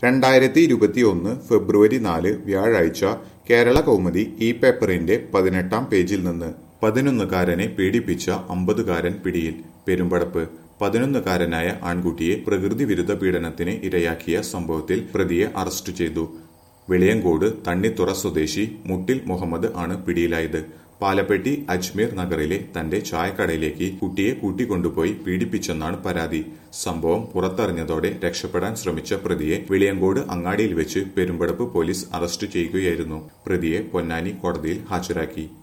രണ്ടായിരത്തി ഇരുപത്തിയൊന്ന് ഫെബ്രുവരി നാല് വ്യാഴാഴ്ച കേരള കൗമുദി ഈ പേപ്പറിന്റെ പതിനെട്ടാം പേജിൽ നിന്ന് പതിനൊന്നുകാരനെ പീഡിപ്പിച്ച അമ്പതുകാരൻ പിടിയിൽ പെരുമ്പടപ്പ് പതിനൊന്നുകാരനായ ആൺകുട്ടിയെ പ്രകൃതി വിരുദ്ധ പീഡനത്തിന് ഇരയാക്കിയ സംഭവത്തിൽ പ്രതിയെ അറസ്റ്റ് ചെയ്തു വെളിയങ്കോട് തണ്ണിത്തുറ സ്വദേശി മുട്ടിൽ മുഹമ്മദ് ആണ് പിടിയിലായത് പാലപ്പെട്ടി അജ്മീർ നഗറിലെ തന്റെ ചായക്കടയിലേക്ക് കുട്ടിയെ കൂട്ടിക്കൊണ്ടുപോയി പീഡിപ്പിച്ചെന്നാണ് പരാതി സംഭവം പുറത്തറിഞ്ഞതോടെ രക്ഷപ്പെടാൻ ശ്രമിച്ച പ്രതിയെ വെളിയങ്കോട് അങ്ങാടിയിൽ വെച്ച് പെരുമ്പടപ്പ് പോലീസ് അറസ്റ്റ് ചെയ്യുകയായിരുന്നു പ്രതിയെ പൊന്നാനി കോടതിയിൽ ഹാജരാക്കി